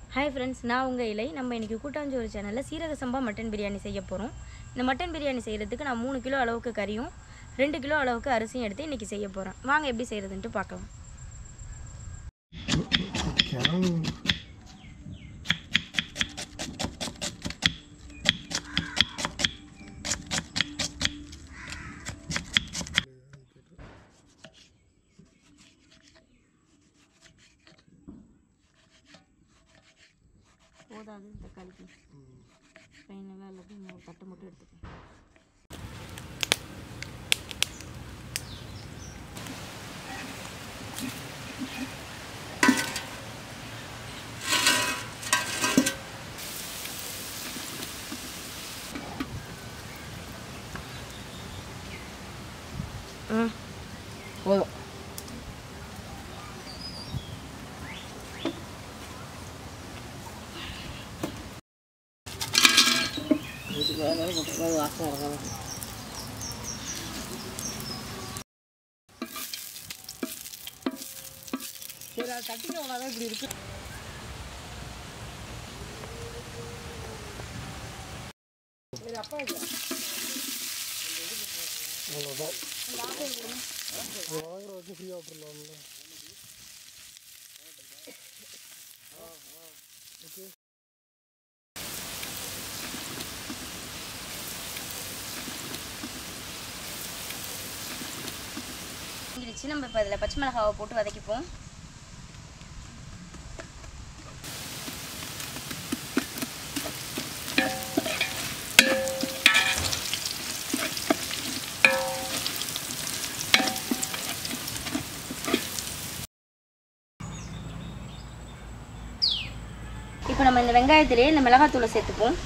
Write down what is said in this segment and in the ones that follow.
Hi friends நான் உங்கள் இலை நம்ம இன்றைக்கி கூட்டாஞ்சோறு சேனலில் சீரக சம்பா மட்டன் பிரியாணி செய்ய போகிறோம் இந்த மட்டன் பிரியாணி செய்கிறதுக்கு நான் மூணு கிலோ அளவுக்கு கறியும் ரெண்டு கிலோ அளவுக்கு அரிசியும் எடுத்து இன்றைக்கி செய்ய போகிறேன் வாங்க எப்படி செய்கிறதுன்ட்டு பார்க்கலாம் போதாது தக்காளிக்கு ஃபைனலாக எல்லாத்தையும் ஒரு தட்டு மட்டும் எடுத்துக்கேன் ம் போதும் இதுக்கு வேறு வேறு போட்டு வாசம் இறங்காம சரி அது தட்டிக்க அவ்வளோதான் இப்படி இருக்கு சரி அப்பா இது இங்கிடுச்சு நம்ம இப்போ அதில் பச்சை மிளகாவை போட்டு வதக்கிப்போம் இப்போ நம்ம இந்த வெங்காயத்திலேயே இந்த மிளகாத்தூளை சேர்த்துப்போம்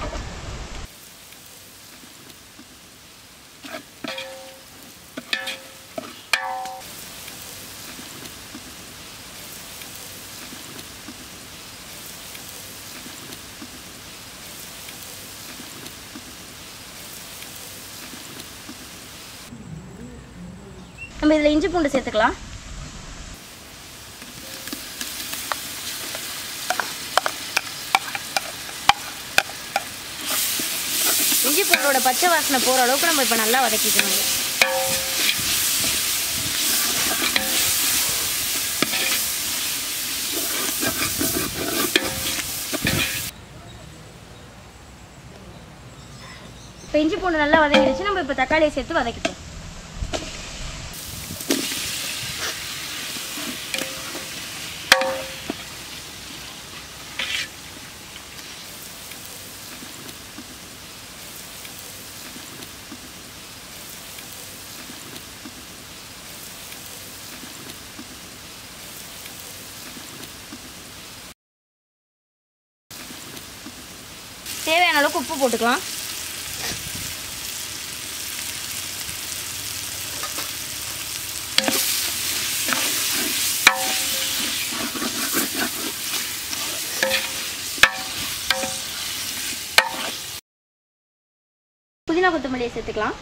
நம்ம இதில் இஞ்சி பூண்டு சேர்த்துக்கலாம் இஞ்சி பூண்டோட பச்சை வாசனை போகிற அளவுக்கு நம்ம இப்போ நல்லா வதக்கிக்கணும் இதை. இப்போ இஞ்சி பூண்டு நல்லா வதங்கிடுச்சு நம்ம இப்போ தக்காளியை சேர்த்து வதக்கிப்போம் தேவையான அளவுக்கு உப்பு போட்டுக்கலாம் புதினா கொத்தமல்லியை சேர்த்துக்கலாம்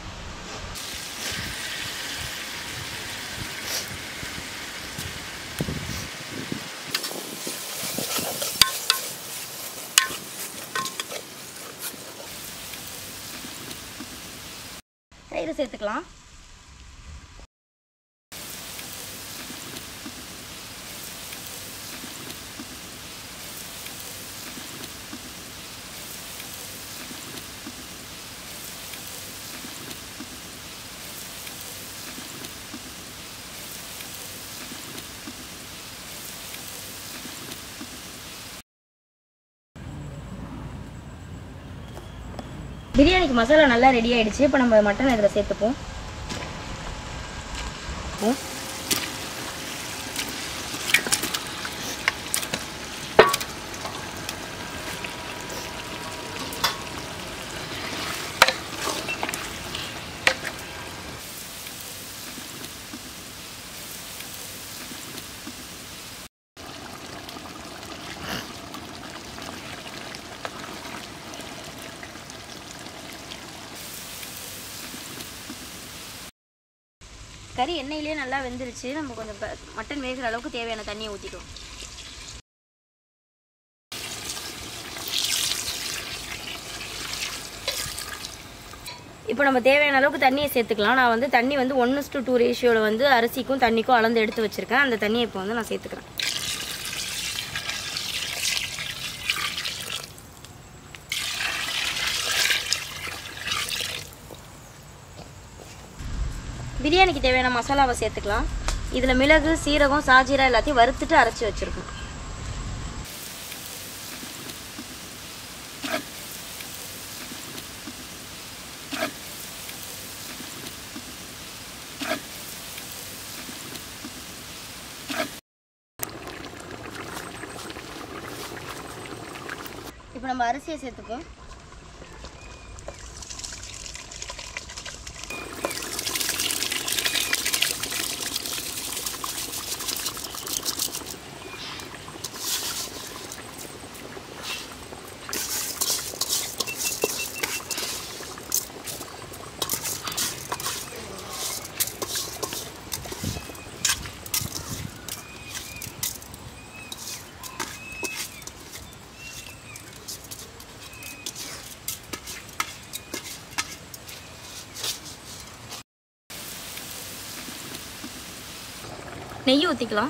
தயிர் சேர்த்துக்கலாம் பிரியாணிக்கு மசாலா நல்லா ரெடி ஆயிடுச்சு இப்போ நம்ம மட்டன் இதில் சேர்த்துப்போம் ம். கறி எண்ணெயிலே நல்லா வெந்துருச்சு நம்ம கொஞ்சம் ப- மட்டன் வேகிற அளவுக்கு தேவையான தண்ணியை ஊற்றிட்டோம் இப்போ நம்ம தேவையான அளவுக்கு தண்ணியை சேர்த்துக்கலாம் நான் வந்து தண்ணி வந்து ஒன்று டு டூ ரேஷியோவில் வந்து அரிசிக்கும் தண்ணிக்கும் அளந்து எடுத்து வச்சுருக்கேன் அந்த தண்ணியை இப்போ வந்து நான் சேர்த்துக்கிறேன் பிரியாணிக்கு தேவையான மசாலாவை சேர்த்துக்கலாம் இதில் மிளகு சீரகம் சாஜீரா எல்லாத்தையும் வறுத்துட்டு அரைச்சி வச்சுருக்கோம் இப்போ நம்ம அரிசியை சேர்த்துப்போம் நெய் ஊற்றிக்கலாம்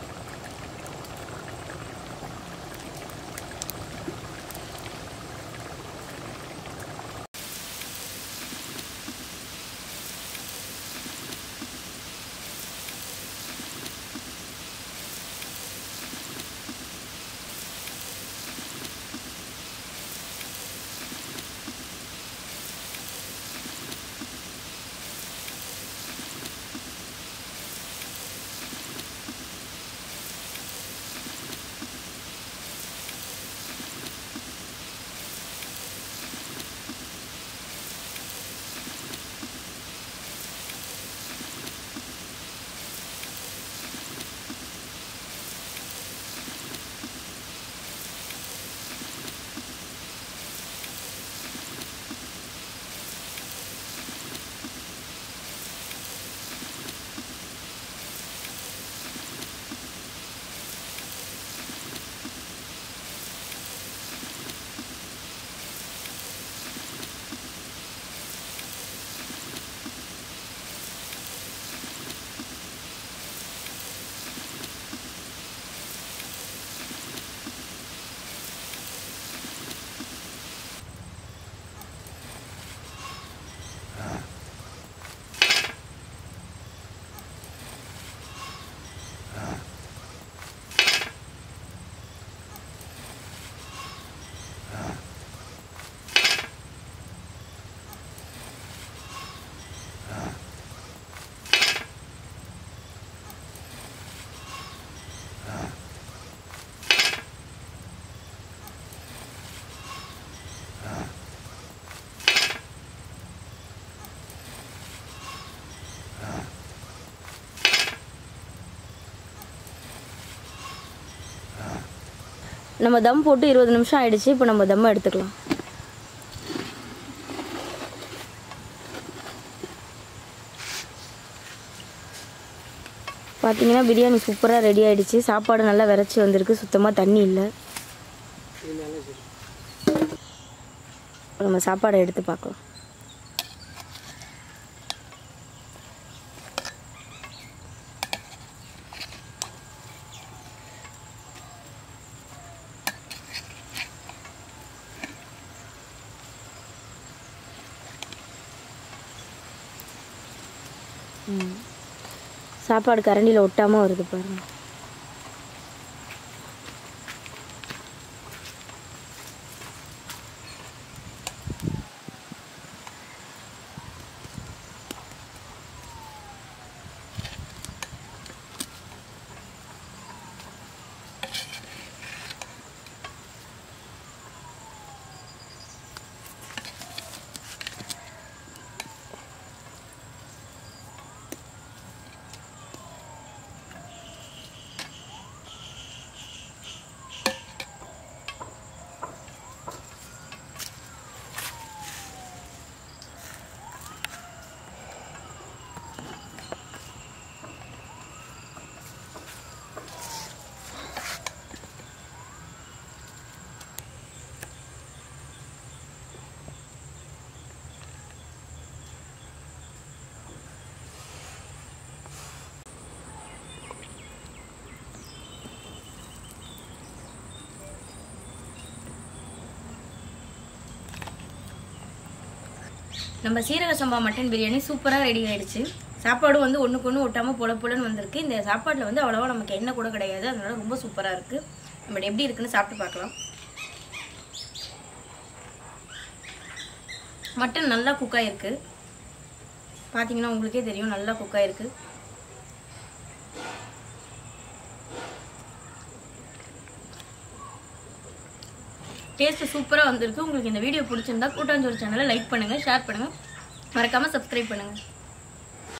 நம்ம தம் போட்டு இருபது நிமிஷம் ஆயிடுச்சு இப்போ நம்ம தம் எடுத்துக்கலாம் பார்த்தீங்கன்னா பிரியாணி சூப்பராக ரெடி ஆயிடுச்சு சாப்பாடு நல்லா விரைச்சி வந்திருக்கு சுத்தமாக தண்ணி இல்லை இப்போ நம்ம சாப்பாடை எடுத்து பார்க்கலாம் ம். சாப்பாடு கரண்டியில் ஒட்டாமல் வருது பாருங்க நம்ம சீரக சம்பா மட்டன் பிரியாணி சூப்பராக ரெடி ஆயிடுச்சு சாப்பாடும் வந்து ஒன்றுக்கு ஒன்று ஒட்டாமல் பொல பொலன்னு வந்திருக்கு இந்த சாப்பாட்டில் வந்து அவ்வளோவா நமக்கு எண்ணெய் கூட கிடையாது அதனால ரொம்ப சூப்பராக இருக்குது நம்ம எப்படி இருக்குன்னு சாப்பிட்டு பார்க்கலாம் மட்டன் நல்லா குக் ஆயிருக்கு பார்த்தீங்கன்னா உங்களுக்கே தெரியும் நல்லா குக் ஆயிருக்கு டேஸ்ட் சூப்பராக வந்திருக்கு உங்களுக்கு இந்த வீடியோ பிடிச்சிருந்தா கூட்டாஞ்சோறு சேனலை லைக் பண்ணுங்கள் ஷேர் பண்ணுங்கள் மறக்காமல் சப்ஸ்கிரைப் பண்ணுங்கள்